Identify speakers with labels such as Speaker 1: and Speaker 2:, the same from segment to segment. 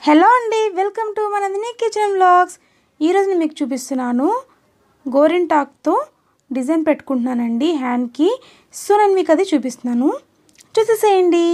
Speaker 1: hello అండి welcome to Manandini kitchen vlogs ఈరోజు నేను మీకు చూపిస్తున్నాను గోరింటాక్తో డిజైన్ పెట్టుకుంటున్నానండి హ్యాండ్కి సో నేను మీకు అది చూపిస్తున్నాను చూసేసేయండి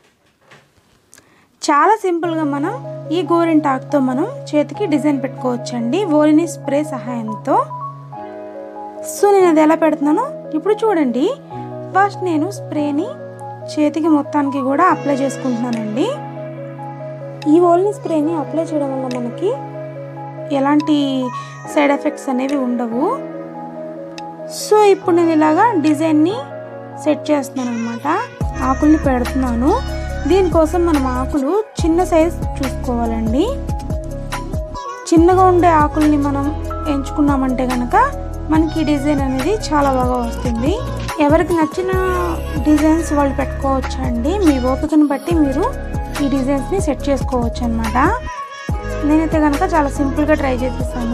Speaker 1: చాలా సింపుల్గా మనం ఈ గోరింటాక్తో మనం చేతికి డిజైన్ పెట్టుకోవచ్చండి ఓలిని స్ప్రే సహాయంతో సో నేను అది ఎలా పెడుతున్నానో ఇప్పుడు చూడండి ఫస్ట్ నేను స్ప్రేని చేతికి మొత్తానికి కూడా అప్లై చేసుకుంటున్నానండి ఈ ఓల్ని స్ప్రేని అప్లై చేయడం వల్ల మనకి ఎలాంటి సైడ్ ఎఫెక్ట్స్ అనేవి ఉండవు సో ఇప్పుడు నేను ఇలాగా డిజైన్ని సెట్ చేస్తున్నాను అనమాట ఆకుల్ని పెడుతున్నాను దీనికోసం మనం ఆకులు చిన్న సైజ్ చూసుకోవాలండి చిన్నగా ఉండే ఆకుల్ని మనం ఎంచుకున్నామంటే కనుక మనకి ఈ డిజైన్ అనేది చాలా బాగా వస్తుంది ఎవరికి నచ్చిన డిజైన్స్ వాళ్ళు పెట్టుకోవచ్చు అండి మీ ఓపికను బట్టి మీరు ఈ డిజైన్స్ని సెట్ చేసుకోవచ్చు అనమాట నేనైతే కనుక చాలా సింపుల్గా ట్రై చేసేసాను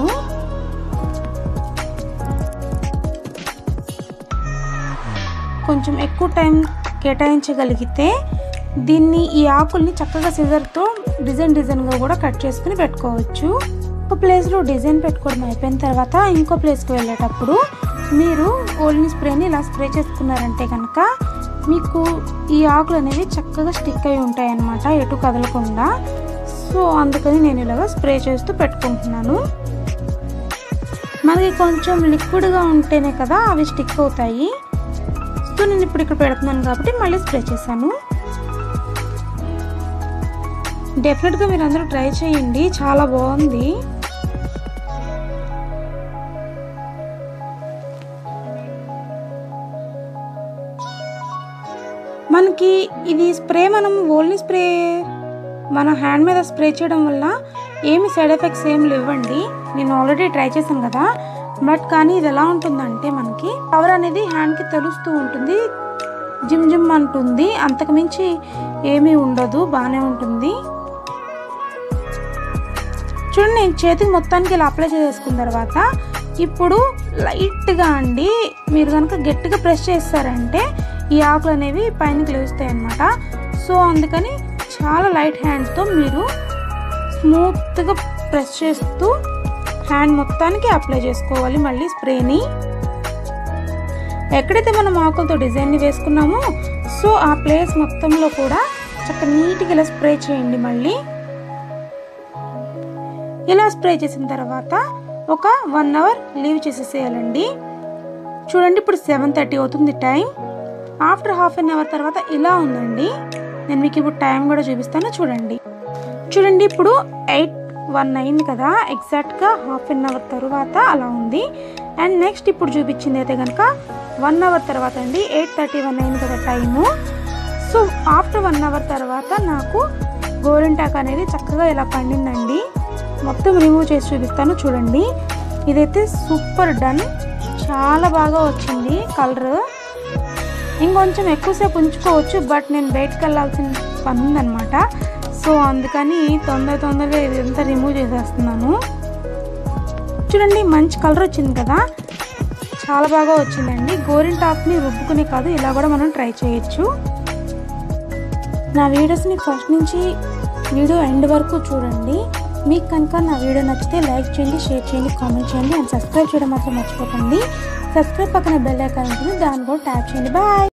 Speaker 1: కొంచెం ఎక్కువ టైం కేటాయించగలిగితే దీన్ని ఈ ఆకుల్ని చక్కగా సిజర్తో డిజైన్ డిజైన్గా కూడా కట్ చేసుకుని పెట్టుకోవచ్చు ఒక ప్లేస్లో డిజైన్ పెట్టుకోవడం అయిపోయిన తర్వాత ఇంకో ప్లేస్కి వెళ్ళేటప్పుడు మీరు ఓల్ని స్ప్రేని ఇలా స్ప్రే చేసుకున్నారంటే కనుక మీకు ఈ ఆకులు అనేవి చక్కగా స్టిక్ అయి ఉంటాయి అన్నమాట ఎటు కదలకుండా సో అందుకని నేను ఇలాగ స్ప్రే చేస్తూ పెట్టుకుంటున్నాను మనకి కొంచెం లిక్విడ్గా ఉంటేనే కదా అవి స్టిక్ అవుతాయి సో నేను ఇప్పుడు ఇక్కడ పెడుతున్నాను కాబట్టి మళ్ళీ స్ప్రే చేశాను డెఫినెట్గా మీరు అందరూ ట్రై చేయండి చాలా బాగుంది మనకి ఇది స్ప్రే మనం ఓన్లీ స్ప్రే మన హ్యాండ్ మీద స్ప్రే చేయడం వల్ల ఏమి సైడ్ ఎఫెక్ట్స్ ఏమి లేవండి నేను ఆల్రెడీ ట్రై చేశాను కదా బట్ కానీ ఇది ఎలా ఉంటుందంటే మనకి పవర్ అనేది హ్యాండ్కి తెలుస్తూ ఉంటుంది జిమ్ జిమ్ అంటుంది అంతకుమించి ఏమీ ఉండదు బాగానే ఉంటుంది చూడండి నేను చేతికి మొత్తానికి ఇలా అప్లై చేసుకున్న తర్వాత ఇప్పుడు లైట్గా అండి మీరు కనుక గట్టిగా ప్రెస్ చేస్తారంటే ఈ ఆకులు అనేవి పైనకి లేస్తాయి అన్నమాట సో అందుకని చాలా లైట్ హ్యాండ్తో మీరు స్మూత్గా ప్రెస్ చేస్తూ హ్యాండ్ మొత్తానికి అప్లై చేసుకోవాలి మళ్ళీ స్ప్రేని ఎక్కడైతే మనం ఆకులతో డిజైన్ని వేసుకున్నామో సో ఆ ప్లేస్ మొత్తంలో కూడా చక్కగా నీట్గా ఇలా స్ప్రే చేయండి మళ్ళీ ఇలా స్ప్రే చేసిన తర్వాత ఒక వన్ అవర్ లీవ్ చేసేసేయాలండి చూడండి ఇప్పుడు సెవెన్ థర్టీ అవుతుంది time after half an hour తర్వాత ఇలా ఉందండి నేను మీకు ఇప్పుడు టైం కూడా చూపిస్తాను చూడండి చూడండి ఇప్పుడు ఎయిట్ వన్ అయింది కదా ఎగ్జాక్ట్గా హాఫ్ అన్ అవర్ తర్వాత అలా ఉంది అండ్ నెక్స్ట్ ఇప్పుడు చూపించింది అయితే కనుక వన్ అవర్ తర్వాత అండి ఎయిట్ థర్టీ వన్ అయింది కదా time so after one hour తర్వాత నాకు గోరింటాక్ అనేది చక్కగా ఇలా పండిందండి మొత్తం రిమూవ్ చేసి చూపిస్తాను చూడండి ఇదైతే సూపర్ డన్ చాలా బాగా వచ్చింది కలర్ ఇంకొంచెం ఎక్కువసేపు ఉంచుకోవచ్చు బట్ నేను బయటకు వెళ్ళాల్సిన పని ఉందనమాట సో అందుకని తొందర తొందరగా ఇదంతా రిమూవ్ చేసేస్తున్నాను చూడండి మంచి కలర్ వచ్చింది కదా చాలా బాగా వచ్చిందండి గోరింటాక్ని రుబ్బుకునే కాదు ఇలా కూడా మనం ట్రై చేయొచ్చు నా వీడియోస్ని ఫస్ట్ నుంచి వీడియో ఎండ్ వరకు చూడండి మీకు కనుక నా వీడియో నచ్చితే లైక్ చేయండి షేర్ చేయండి కామెంట్ చేయండి అండ్ సబ్స్క్రైబ్ చేయడం మాత్రం మర్చిపోకండి సబ్స్క్రైబ్ పక్కన బెల్ ఐకాన్ ఉంటుంది దాన్ని కూడా ట్యాప్ చేయండి బాయ్